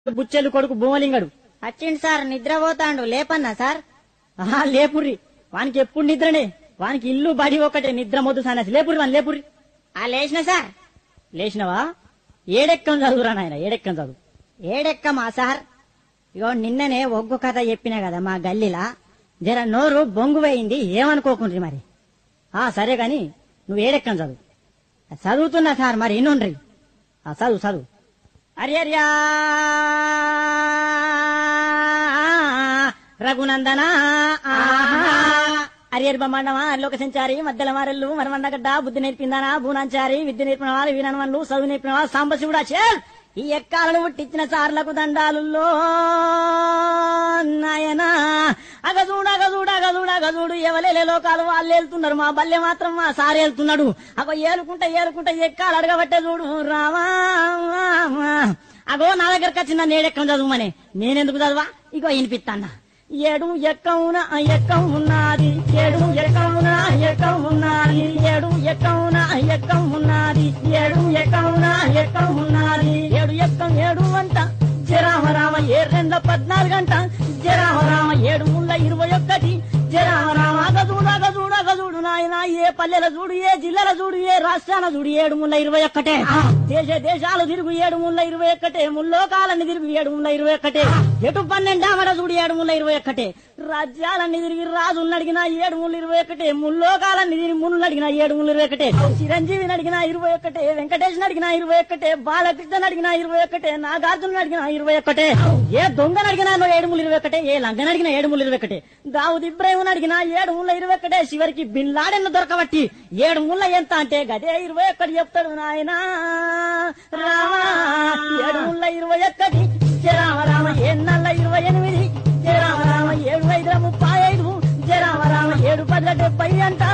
బుచ్చెలు కొడుకు భూమలింగడు వచ్చిండు sir నిద్రపోతాండు లేపన్నా sir ఆహా లేపుర్రి వానికి ఎప్పుడు నిద్రనే వానికి ఇల్లు బడి ఒకటే నిద్ర మొద్దు సన్నసి లేపుర్రి వాని లేపుర్రి ఆ లేచిన సార్ లేచినవా ఏడెక్కం చదువురా నాయన ఏడెక్కం చదువు ఏడెక్కమా సార్ ఇగో నిన్ననే ఒగ్గు కథ చెప్పినా కదా మా గల్లీలా జర నోరు బొంగు పోయింది ఏమనుకోకుండ్రి మరి ఆ సరే గాని నువ్వు ఏడెక్కం చదువు చదువుతున్నా సార్ మరి ఎన్నుండ్రి ఆ చదువు చదువు హరియర్యా రఘునందన హరియర్ బ్రహ్మాండమా లోక సంచారి మధ్యల మారెల్లు మరమండగడ్డ బుద్ధి నేర్పిందానా భూనాంచారి విద్య నేర్పిన వాళ్ళు వీరనవన్లు చదువు నేర్పిన వాళ్ళు సాంబశివుడా చేల్ ఈ ఎక్కాలను పుట్టించిన సార్లకు దండాలుల్లో నాయనా అగజూడు అగజూడు అగజూడు అగజూడు ఎవలేలే లోకాలు వాళ్ళు వెళ్తున్నారు మా బల్లె మాత్రం మా సార్ వెళ్తున్నాడు అగో ఏలుకుంటా ఏలుకుంటా ఎక్కాలు అడగబట్టే చూడు రామా అగో నా దగ్గరకు వచ్చిన నేడెక్కం చదువుమని నేనెందుకు చదువా ఇగో వినిపిస్తాన్న ఏడు ఎక్కవున ఎక్కం ఉన్నది ఏడు ఎక్కవున ఎక్కం ఉన్నది ఏడు ఎక్కవున ఎక్కం ఉన్నది ఏడు ఎక్కవున ఎక్కం ఉన్నది ఏడు ఎక్కం ఏడు అంట జరామ రామ ఏ రెండ పద్నాలుగు గంట జరామ రామ ఏడు ముళ్ళ ఇరవై ఒక్కటి జరామ రామ అగజూడు అగజూడు అగజూడు నాయన ఏ పల్లెల చూడు ఏ జిల్లాల చూడు ఏ రాష్ట్రాల చూడు ఏడు ముళ్ళ ఇరవై ఒక్కటే దేశ దేశాలు తిరుగు ఏడు ముళ్ళ ఇరవై ఒక్కటే ముల్లోకాలన్నీ తిరుగు ఏడు ముళ్ళ ఇరవై ఒక్కటే ఎటు పన్నెండామడ చూడు ఏడు ముళ్ళ ఇరవై ఒక్కటే రాజ్యాలన్నీ తిరిగి రాజులను అడిగిన ఏడు ముళ్ళు ఇరవై ఒకటే ముల్లోకాలన్నీ తిరిగి ముళ్ళు అడిగిన ఏడు ముళ్ళు ఇరవై ఒకటే చిరంజీవిని అడిగిన ఇరవై ఒకటే వెంకటేశ్వర అడిగిన ఇరవై ఒకటే బాలకృష్ణ అడిగిన ఇరవై ఒకటే నాగార్జున అడిగిన ఇరవై ఒకటే ఏ దొంగను అడిగినా ఏడు ముళ్ళు ఇరవై ఒకటే ఏ లంగని అడిగిన ఏడు ముళ్ళు ఇరవై ఒకటే దావుద్ ఇబ్రాహిం అడిగిన ఏడు ముళ్ళ ఇరవై ఒకటే చివరికి బిన్ లాడెన్ దొరకబట్టి ఏడు ముళ్ళ ఎంత అంటే గదే ఇరవై ఒకటి చెప్తాడు నాయనా రామా ఏడు ముళ్ళ ఇరవై ఒకటి రామ రామ ఎన్నల్ల ఇరవై ఎనిమిది జయ రామ రామ ఏడు ఐదుల ముప్పై ఐదు జయ రామ రామ ఏడు పదుల డెబ్బై అంట